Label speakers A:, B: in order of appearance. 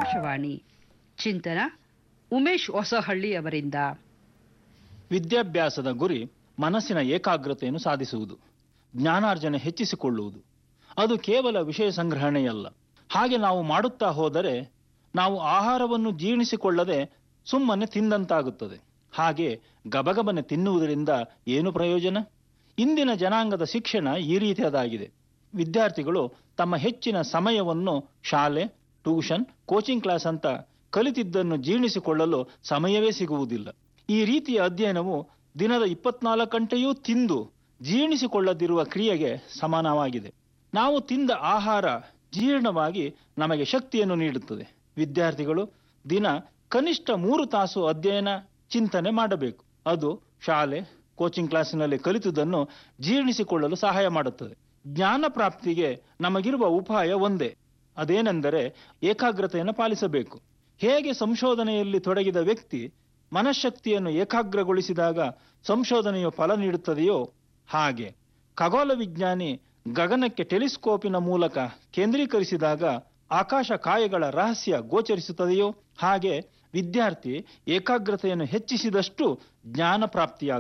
A: ಆಕಾಶವಾಣಿ ಚಿಂತನ ಉಮೇಶ್ ಹೊಸಹಳ್ಳಿ ಅವರಿಂದ
B: ವಿದ್ಯಾಭ್ಯಾಸದ ಗುರಿ ಮನಸ್ಸಿನ ಏಕಾಗ್ರತೆಯನ್ನು ಸಾಧಿಸುವುದು ಜ್ಞಾನಾರ್ಜನೆ ಹೆಚ್ಚಿಸಿಕೊಳ್ಳುವುದು ಅದು ಕೇವಲ ವಿಷಯ ಸಂಗ್ರಹಣೆಯಲ್ಲ ಹಾಗೆ ನಾವು ಮಾಡುತ್ತಾ ಹೋದರೆ ನಾವು ಆಹಾರವನ್ನು ಜೀರ್ಣಿಸಿಕೊಳ್ಳದೆ ಸುಮ್ಮನೆ ತಿಂದಂತಾಗುತ್ತದೆ ಹಾಗೆ ಗಬಗಬನೆ ತಿನ್ನುವುದರಿಂದ ಏನು ಪ್ರಯೋಜನ ಇಂದಿನ ಜನಾಂಗದ ಶಿಕ್ಷಣ ಈ ರೀತಿಯದಾಗಿದೆ ವಿದ್ಯಾರ್ಥಿಗಳು ತಮ್ಮ ಹೆಚ್ಚಿನ ಸಮಯವನ್ನು ಶಾಲೆ ಟ್ಯೂಷನ್ ಕೋಚಿಂಗ್ ಕ್ಲಾಸ್ ಅಂತ ಕಲಿತಿದ್ದನ್ನು ಜೀರ್ಣಿಸಿಕೊಳ್ಳಲು ಸಮಯವೇ ಸಿಗುವುದಿಲ್ಲ ಈ ರೀತಿಯ ಅಧ್ಯಯನವು ದಿನದ ಇಪ್ಪತ್ನಾಲ್ಕು ಗಂಟೆಯೂ ತಿಂದು ಜೀರ್ಣಿಸಿಕೊಳ್ಳದಿರುವ ಕ್ರಿಯೆಗೆ ಸಮಾನವಾಗಿದೆ ನಾವು ತಿಂದ ಆಹಾರ ಜೀರ್ಣವಾಗಿ ನಮಗೆ ಶಕ್ತಿಯನ್ನು ನೀಡುತ್ತದೆ ವಿದ್ಯಾರ್ಥಿಗಳು ದಿನ ಕನಿಷ್ಠ ಮೂರು ತಾಸು ಅಧ್ಯಯನ ಚಿಂತನೆ ಮಾಡಬೇಕು ಅದು ಶಾಲೆ ಕೋಚಿಂಗ್ ಕ್ಲಾಸಿನಲ್ಲಿ ಕಲಿತುದನ್ನು ಜೀರ್ಣಿಸಿಕೊಳ್ಳಲು ಸಹಾಯ ಮಾಡುತ್ತದೆ ಜ್ಞಾನ ಪ್ರಾಪ್ತಿಗೆ ನಮಗಿರುವ ಉಪಾಯ ಒಂದೇ ಅದೇನೆಂದರೆ ಏಕಾಗ್ರತೆಯನ್ನು ಪಾಲಿಸಬೇಕು ಹೇಗೆ ಸಂಶೋಧನೆಯಲ್ಲಿ ತೊಡಗಿದ ವ್ಯಕ್ತಿ ಮನಃಶಕ್ತಿಯನ್ನು ಏಕಾಗ್ರಗೊಳಿಸಿದಾಗ ಸಂಶೋಧನೆಯು ಫಲ ನೀಡುತ್ತದೆಯೋ ಹಾಗೆ ಖಗೋಳ ವಿಜ್ಞಾನಿ ಗಗನಕ್ಕೆ ಟೆಲಿಸ್ಕೋಪಿನ ಮೂಲಕ ಕೇಂದ್ರೀಕರಿಸಿದಾಗ ಆಕಾಶ ಕಾಯಗಳ ರಹಸ್ಯ ಗೋಚರಿಸುತ್ತದೆಯೋ ಹಾಗೆ ವಿದ್ಯಾರ್ಥಿ ಏಕಾಗ್ರತೆಯನ್ನು ಹೆಚ್ಚಿಸಿದಷ್ಟು ಜ್ಞಾನ ಪ್ರಾಪ್ತಿಯಾಗುತ್ತದೆ